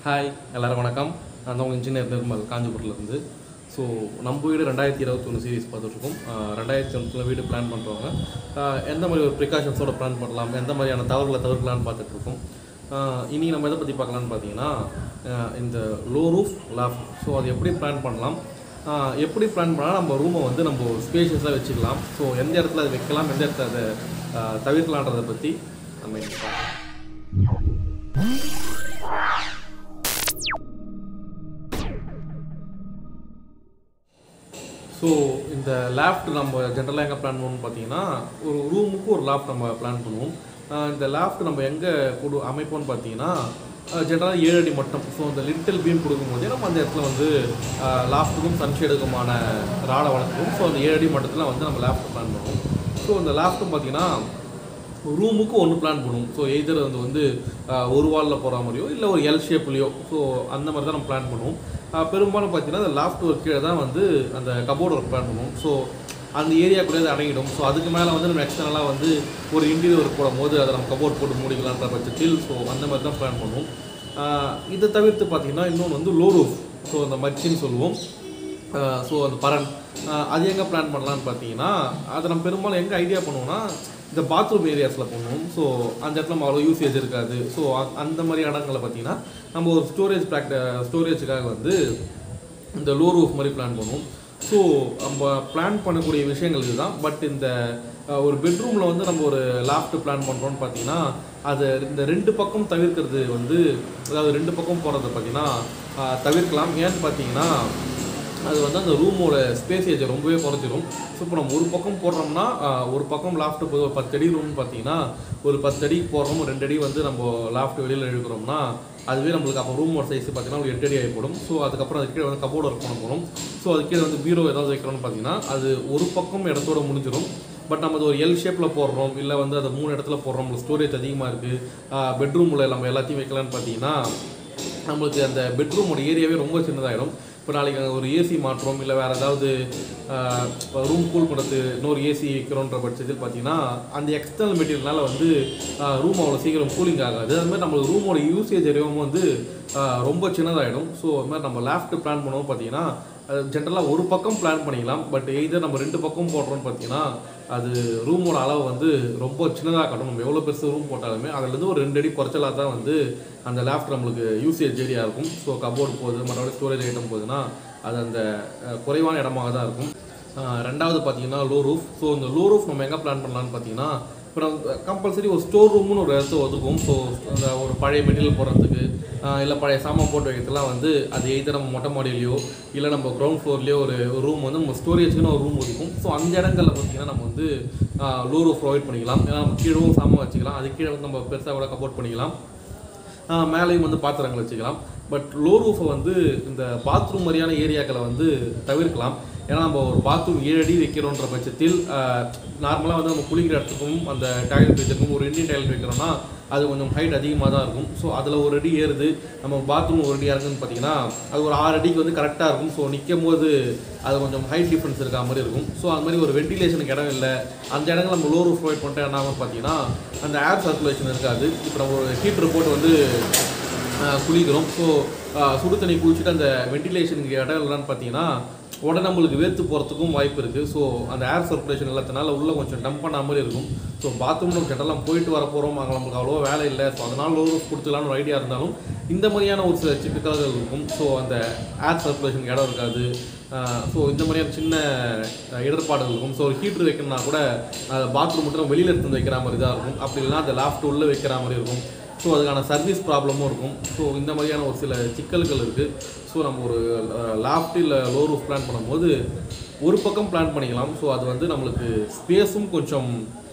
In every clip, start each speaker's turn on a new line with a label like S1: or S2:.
S1: hi எல்லாரும் வணக்கம் நான் தான் உங்கள் இன்ஜினியர் நிர்மல் காஞ்சிபுரத்துலேருந்து ஸோ நம்ம வீடு ரெண்டாயிரத்தி இருபத்தொன்று சீரிஸ் பார்த்துட்ருக்கோம் ரெண்டாயிரத்தி ஒன்றில் வீடு பிளான் பண்ணுறவங்க எந்த மாதிரி ஒரு ப்ரிகாஷன்ஸோட பிளான் பண்ணலாம் எந்த மாதிரியான தவறுகளை தவிர்க்கலாம்னு பார்த்துட்ருக்கோம் இனி நம்ம எதை பற்றி பார்க்கலாம்னு பார்த்தீங்கன்னா ஆஹ் இந்த லோ ரூஃப் லாஃப்ட் ஸோ அது எப்படி பிளான் பண்ணலாம் ஆஹ் எப்படி பிளான் பண்ணால் நம்ம ரூமை வந்து நம்ம ஸ்பேஷியஸாக வச்சுக்கலாம் ஸோ எந்த இடத்துல அதை வைக்கலாம் எந்த இடத்துல அதை ஆஹ் தவிர்க்கலான்றதை பற்றி நம்ம இன்னைக்கு பார்க்கலாம் ஸோ இந்த லேஃப்ட் நம்ம ஜென்ரலாக எங்கே பிளான் பண்ணுவோம்னு பார்த்தீங்கன்னா ஒரு ரூமுக்கு ஒரு லேஃப்ட் நம்ம பிளான் பண்ணுவோம் ஆஹ் இந்த லேஃப்ட் நம்ம எங்கே கொடு அமைப்போம்னு பார்த்தீங்கன்னா ஜென்ரலாக ஏழு அடி மட்டம் ஸோ இந்த லிட்டில் பீம் கொடுக்கும்போதே நம்ம அந்த இடத்துல வந்து லாஃப்ட்டுக்கும் சன்ஷேடுக்குமான ராடை வளர்த்துக்கும் ஸோ அந்த ஏழு அடி மட்டத்தில் வந்து நம்ம லேஃப்ட் பிளான் பண்ணுவோம் ஸோ இந்த லேஃப்ட்டும் பார்த்தீங்கன்னா ரூமுக்கு ஒன்று பிளான் பண்ணுவோம் ஸோ எய்தர் வந்து வந்து ஆஹ், ஒரு வாலில் போகிற மாதிரியோ இல்லை ஒரு எல் ஷேப்லேயோ ஸோ அந்த மாதிரி தான் நம்ம பிளான் பண்ணுவோம் ஆஹ், பெரும்பாலும் பார்த்தீங்கன்னா அந்த லாஃப்ட் ஒர்க் கீழே தான் வந்து அந்த கபோர்டு ஒர்க் பிளான் பண்ணுவோம் ஸோ அந்த ஏரியாக்குள்ளே அது அடங்கிடும் ஸோ அதுக்கு மேலே வந்து நம்ம எக்ஸ்டர்னலாக வந்து ஒரு இன்டீரியர் ஒர்க் போடும்போது அதை நம்ம கபோர்ட் போட்டு மூடிக்கலான்ற பட்சத்தில் ஸோ அந்த மாதிரி தான் பிளான் பண்ணுவோம் ஆஹ், இதை தவிர்த்து பார்த்தீங்கன்னா இன்னொன்று வந்து லோ ரூஃப் ஸோ அந்த மச்சின்னு சொல்லுவோம் ஸோ அந்த பரன் ஆஹ் அது எங்கே பிளான் பண்ணலான்னு பார்த்தீங்கன்னா அதை நம்ம பெரும்பாலும் எங்கே ஐடியா பண்ணுவோம்னா இந்த பாத்ரூம் ஏரியாஸில் பண்ணுவோம் ஸோ அந்த இடத்துல நம்ம அவ்வளோ யூசேஜ் இருக்காது ஸோ அந்த மாதிரி இடங்களை பார்த்தீங்கன்னா நம்ம ஒரு ஸ்டோரேஜ் ப்ராக்ட ஸ்டோரேஜுக்காக வந்து இந்த லோ ரூஃப் மாதிரி பிளான் பண்ணுவோம் ஸோ நம்ம பிளான் பண்ணக்கூடிய விஷயங்கள் இதுதான் பட் இந்த அஹ், ஒரு பெட்ரூமில் வந்து நம்ம ஒரு லாஃப்ட் பிளான் பண்ணுறோம்னு பார்த்தீங்கன்னா அது இந்த ரெண்டு பக்கம் தவிர்க்கிறது வந்து அதாவது ரெண்டு பக்கம் போகிறத பார்த்தீங்கன்னா அஹ், தவிர்க்கலாம் ஏன்னு பார்த்தீங்கன்னா அது வந்து அந்த ரூமோட ஸ்பேசேஜை ரொம்பவே குறைச்சிரும் ஸோ இப்போ நம்ம ஒரு பக்கம் போடுறோம்னா ஆஹ், ஒரு பக்கம் லாஃப்ட் போது ஒரு பத்து அடி ரூம் பார்த்தீங்கன்னா ஒரு பத்து அடி போடுறோம் ரெண்டு அடி வந்து நம்ம லாஃப்ட் வெளியில் இழுக்கிறோம்னா அதுவே நம்மளுக்கு அப்போ ரூமோட சைஸ் பார்த்தீங்கன்னா ஒரு எட்டு அடி ஆகிப்படும் ஸோ அதுக்கப்புறம் அது கீழே வந்து கபோர்டு ஒர்க் பண்ண போகிறோம் ஸோ அது கீழே வந்து பீரோ ஏதாவது வைக்கிறோம்னு பார்த்தீங்கன்னா அது ஒரு பக்கம் இடத்தோட முடிஞ்சிடும் பட் நம்ம அது ஒரு எல் ஷேப்பில் போடுறோம் இல்லை வந்து அதை மூணு இடத்துல போடுறோம் நம்மளுக்கு ஸ்டோரேஜ் அதிகமாக இருக்குது பெட்ரூமில் நம்ம எல்லாத்தையும் வைக்கலான்னு பார்த்தீங்கன்னா நம்மளுக்கு அந்த பெட்ரூமோட ஏரியாவே ரொம்ப சின்னதாயிடும் இப்போ நாளைக்கு அங்கே ஒரு ஏசி மாற்றுறோம் இல்லை வேறு ஏதாவது ரூம் கூல் பண்ணுறது இன்னொரு ஏசி வைக்கிறோன்ற பட்சத்தில் பார்த்தீங்கன்னா அந்த எக்ஸ்டர்னல் மெட்டீரியல்னால வந்து ரூம் அவ்வளோ சீக்கிரம் கூலிங் ஆகாது அது மாதிரி நம்மளுக்கு ரூமோட யூசேஜ் ஏரியாவும் வந்து ஆஹ், ரொம்ப சின்னதாயிடும் ஸோ அது மாதிரி நம்ம லேஃப்ட் பிளான் பண்ணுவோம் பார்த்தீங்கன்னா ஜென்ரலாக ஒரு பக்கம் பிளான் பண்ணிக்கலாம் பட் எய்தர் நம்ம ரெண்டு பக்கம் போடுறோம்னு பார்த்தீங்கன்னா அது ரூமோட அளவு வந்து ரொம்ப சின்னதாக காட்டும் நம்ம எவ்வளோ பெருசு ரூம் போட்டாலுமே அதுலேருந்து ஒரு ரெண்டு அடி குறைச்சலாக தான் வந்து அந்த லேஃப்ட் நம்மளுக்கு யூசேஜ் ஏரியா இருக்கும் ஸோ கபோர்டு போகுது மற்றபடி ஸ்டோரேஜ் ஐட்டம் போகுதுன்னா அது அந்த அஹ், குறைவான இடமாக தான் இருக்கும் அஹ், ரெண்டாவது பார்த்தீங்கன்னா லோ ரூஃப் ஸோ இந்த லோ ரூஃப் நம்ம எங்கே பிளான் பண்ணலாம்னு பார்த்தீங்கன்னா இப்போ நம்ம கம்பல்சரி ஒரு ஸ்டோர் ரூம்னு ஒரு இடத்த ஒதுக்கும் ஸோ அந்த ஒரு பழைய மெட்டீரியல் போடுறதுக்கு இல்லை பழைய சாமான் போட்டு வைக்கிறதுலாம் வந்து அது எய்தர் நம்ம மொட்டை மாடியிலையோ இல்லை நம்ம கிரவுண்ட் ஃப்ளோர்லேயோ ஒரு ரூம் வந்து நம்ம ஸ்டோரேஜ்க்குன்னு ஒரு ரூம் ஒதுக்கும் ஸோ அந்த இடங்களில் பார்த்தீங்கன்னா நம்ம வந்து லோ ரூஃப் ப்ரொவைட் பண்ணிக்கலாம் ஏன்னா நம்ம கீழவும் சாமான் வச்சுக்கலாம் அது கீழே வந்து நம்ம பெருசாக கூட கப்போர்ட் பண்ணிக்கலாம் ஆஹ் மேலேயும் வந்து பாத்திரங்கள் வச்சுக்கலாம் பட் லோ ரூஃபை வந்து இந்த பாத்ரூம் மாதிரியான ஏரியாக்களை வந்து தவிர்க்கலாம் ஏன்னா நம்ம ஒரு பாத்ரூம் ஏழு அடி வைக்கிறோன்ற பட்சத்தில் நார்மலாக வந்து நம்ம குளிக்கிற இடத்துக்கும் அந்த டாய்லெட் வச்சிருக்கும் ஒரு இந்தியன் டாய்லெட் வைக்கிறோம்னா அது கொஞ்சம் ஹைட் அதிகமாக தான் இருக்கும் ஸோ அதில் ஒரு அடி ஏறுது நம்ம பாத்ரூம் ஒரு அடி இறங்குன்னு பார்த்தீங்கன்னா அது ஒரு ஆறு அடிக்கு வந்து கரெக்டாக இருக்கும் ஸோ நிற்கும் போது அது கொஞ்சம் ஹைட் டிஃப்ரென்ஸ் இருக்க மாதிரி இருக்கும் ஸோ அது மாதிரி ஒரு வென்டிலேஷனுக்கு இடம் இல்லை அந்த இடங்கள் நம்ம லோ ரூஃப் ப்ரொவைட் பண்ணிட்டு என்ன ஆகும் பார்த்தீங்கன்னா அந்த ஏர் சர்க்குலேஷன் இருக்காது இப்போ நம்ம ஒரு ஹீட்டர் போட்டு வந்து ஆஹ், குளிக்கிறோம் ஸோ சுடு தண்ணி குளிச்சுட்டு அந்த வென்டிலேஷனுக்கு இடம் இல்லைன்னு பார்த்தீங்கன்னா உடனே நம்மளுக்கு வேர்த்து போகிறதுக்கும் வாய்ப்பு இருக்குது ஸோ அந்த ஏர் சர்க்குலேஷன் இல்லாதனால உள்ளே கொஞ்சம் டம்ப் பண்ண மாதிரி இருக்கும் ஸோ பாத்ரூம் நம்ம ஜென்ரலாக போயிட்டு வர போகிறோம் அங்கே நம்மளுக்கு அவ்வளோ வேலை இல்லை ஸோ அதனால் லோ ரூஃப் கொடுத்துக்கலாம்னு ஒரு ஐடியா இருந்தாலும் இந்த மாதிரியான ஒரு சில சிக்கல்கள் இருக்கும் ஸோ அந்த ஏர் சர்க்குலேஷனுக்கு இடம் இருக்காது ஸோ இந்த மாதிரியான சின்ன அஹ், இடர்பாடுகள் இருக்கும் ஸோ ஒரு ஹீட்ரு வைக்கணும்னா கூட பாத்ரூம் மட்டும் நம்ம வெளியில் எடுத்து வைக்கிற மாதிரி தான் இருக்கும் அப்படி இல்லைன்னா அந்த லாஃப்ட் உள்ளே வைக்கிற மாதிரி இருக்கும் ஸோ அதுக்கான சர்வீஸ் ப்ராப்ளமும் இருக்கும் ஸோ இந்த மாதிரியான ஒரு சில சிக்கல்கள் இருக்குது ஸோ நம்ம ஒரு லாஃப்ட் இல்லை லோ ரூஃப் பிளான் பண்ணும்போது ஒரு பக்கம் பிளான் பண்ணிக்கலாம் ஸோ அது வந்து நம்மளுக்கு ஸ்பேஸும் கொஞ்சம்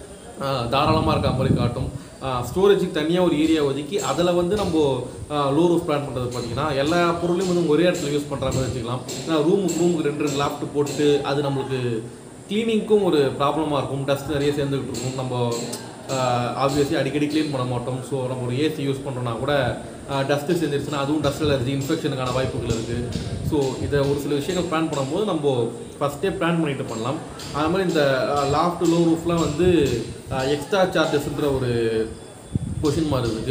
S1: தாராளமாக இருக்க மாதிரி காட்டும் ஸ்டோரேஜுக்கு தனியாக ஒரு ஏரியா ஒதுக்கி அதில் வந்து நம்ம லோ ரூஃப் பிளான் பண்ணுறது பார்த்தீங்கன்னா எல்லா பொருளையும் வந்து ஒரே இடத்துல யூஸ் பண்ணுற மாதிரி வச்சுக்கலாம் ஏன்னா ரூமுக்கு ரூமுக்கு ரெண்டு ரெண்டு லேப்டாப் போட்டு அது நம்மளுக்கு க்ளீனிங்க்கும் ஒரு ப்ராப்ளமாக இருக்கும் டஸ்ட் நிறைய சேர்ந்துக்கிட்டு இருக்கும் நம்ம ஆப்வியஸ்லி அடிக்கடி க்ளீன் பண்ண மாட்டோம் ஸோ நம்ம ஒரு ஏசி யூஸ் பண்ணுறோம்னா கூட டஸ்ட்டு சேர்ந்துருச்சுன்னா அதுவும் டஸ்ட் அலர்ஜி இன்ஃபெக்ஷனுக்கான வாய்ப்புகள் இருக்குது ஸோ இதை ஒரு சில விஷயங்கள் பிளான் பண்ணும்போது நம்ம ஃபஸ்ட்டே பிளான் பண்ணிட்டு பண்ணலாம் அது மாதிரி இந்த லாஃப்ட் லோ ரூஃப்லாம் வந்து எக்ஸ்ட்ரா சார்ஜஸ்ன்ற ஒரு கொஷின் மார்க் இருக்குது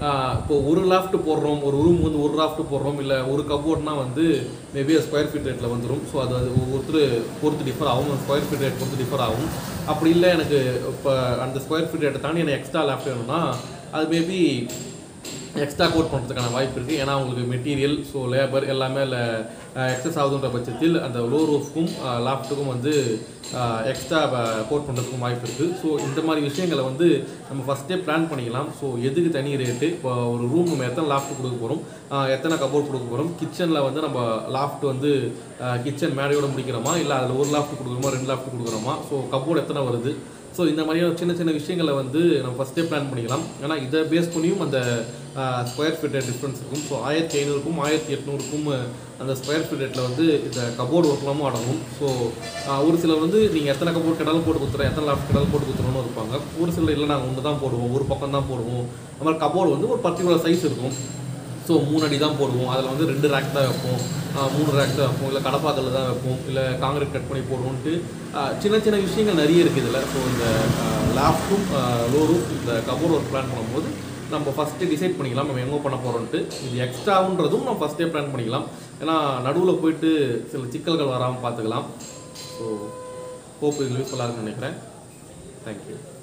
S1: இப்போ ஒரு லாஃப்ட் போடுறோம் ஒரு ரூம் வந்து ஒரு லாஃப்ட் போடுறோம் இல்லை ஒரு கபோர்ட்னா வந்து மேபி ஸ்கொயர் ஃபீட் ரேட்டில் வந்துடும் ஸோ அது அது ஒவ்வொருத்தர் பொறுத்து டிஃபர் ஆகும் ஸ்கொயர் ஃபீட் ரேட் பொறுத்து டிஃபர் ஆகும் அப்படி இல்லை எனக்கு இப்போ அந்த ஸ்கொயர் ஃபீட் ரேட்டை தாண்டி எனக்கு எக்ஸ்ட்ரா லாஃப்ட் வேணும்னா அது மேபி எக்ஸ்ட்ரா கோட் பண்ணுறதுக்கான வாய்ப்பு இருக்குது ஏன்னா உங்களுக்கு மெட்டீரியல் ஸோ லேபர் எல்லாமே இல்லை எக்ஸஸ் ஆகுதுன்ற பட்சத்தில் அந்த லோ ரூஃப்க்கும் லாஃப்ட்டுக்கும் வந்து எக்ஸ்ட்ரா கோட் பண்ணுறதுக்கும் வாய்ப்பு இருக்குது ஸோ இந்த மாதிரி விஷயங்களை வந்து நம்ம ஃபஸ்ட்டே பிளான் பண்ணிக்கலாம் ஸோ எதுக்கு தனி ரேட்டு இப்போ ஒரு ரூம் நம்ம எத்தனை லாஃப்ட் கொடுக்க போகிறோம் எத்தனை கபோர்ட் கொடுக்க போகிறோம் கிச்சனில் வந்து நம்ம லாஃப்ட் வந்து கிச்சன் மேடையோட முடிக்கிறோமா இல்லை அதில் ஒரு லாஃப்ட் கொடுக்குறோமா ரெண்டு லாஃப்ட் கொடுக்குறோமா ஸோ கபோர்டு எத்தனை வருது ஸோ இந்த மாதிரியான சின்ன சின்ன விஷயங்களை வந்து நம்ம ஃபஸ்ட்டே பிளான் பண்ணிக்கலாம் ஏன்னா இதை பேஸ் பண்ணியும் அந்த ஸ்கொயர் ஃபீட் ரேட் டிஃப்ரென்ஸ் இருக்கும் ஸோ ஆயிரத்தி ஐநூறுக்கும் ஆயிரத்தி எட்நூறுக்கும் அந்த ஸ்கொயர் ஃபீட் ரேட்டில் வந்து இந்த கபோர்டு ஒர்க்லாமும் அடங்கும் ஸோ ஒரு சிலர் வந்து நீங்கள் எத்தனை கபோர்ட் கேட்டாலும் போட்டு கொடுத்துறோம் எத்தனை லாஃப்ட் கேட்டாலும் போட்டு கொடுத்துருவோம்னு இருப்பாங்க ஒரு சிலர் இல்லை நாங்கள் ஒன்று தான் போடுவோம் ஒரு பக்கம் தான் போடுவோம் அந்த மாதிரி கபோர்டு வந்து ஒரு பர்டிகுலர் சைஸ் இருக்கும் ஸோ மூணு அடி தான் போடுவோம் அதில் வந்து ரெண்டு ரேக் தான் வைப்போம் ஆஹ் மூணு ரேக் தான் வைப்போம் இல்லை கடப்பாக்கல்ல தான் வைப்போம் இல்லை காங்கிரீட் கட் பண்ணி போடுவோம்ட்டு ஆஹ் சின்ன சின்ன விஷயங்கள் நிறைய இருக்குது இதில் ஸோ இந்த லாஃப்ட்டும் லோரும் இந்த கபோர்ட் ஒர்க் பிளான் பண்ணும்போது நம்ம ஃபஸ்ட்டு டிசைட் பண்ணிக்கலாம் நம்ம எங்கே பண்ண போகிறோன்ட்டு இது எக்ஸ்ட்ராவுன்றதும் நம்ம ஃபஸ்ட்டே பிளான் பண்ணிக்கலாம் ஏன்னா நடுவில் போயிட்டு சில சிக்கல்கள் வராமல் பார்த்துக்கலாம் ஸோ ஹோப் இது யூஸ்ஃபுல்லாக இருக்குன்னு நினைக்கிறேன் தேங்க்யூ